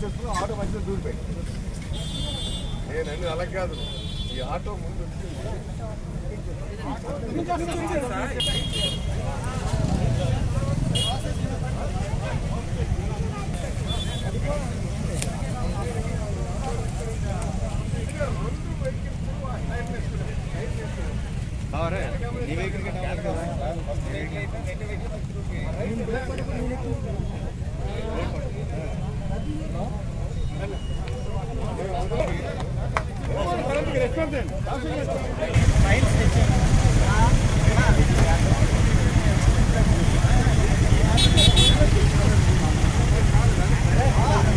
చేసుకుని ఆటో మధ్యలో దూరిపోయి నేను అన్ని అలా కాదు ఈ ఆటో ముందు వచ్చింది ఆ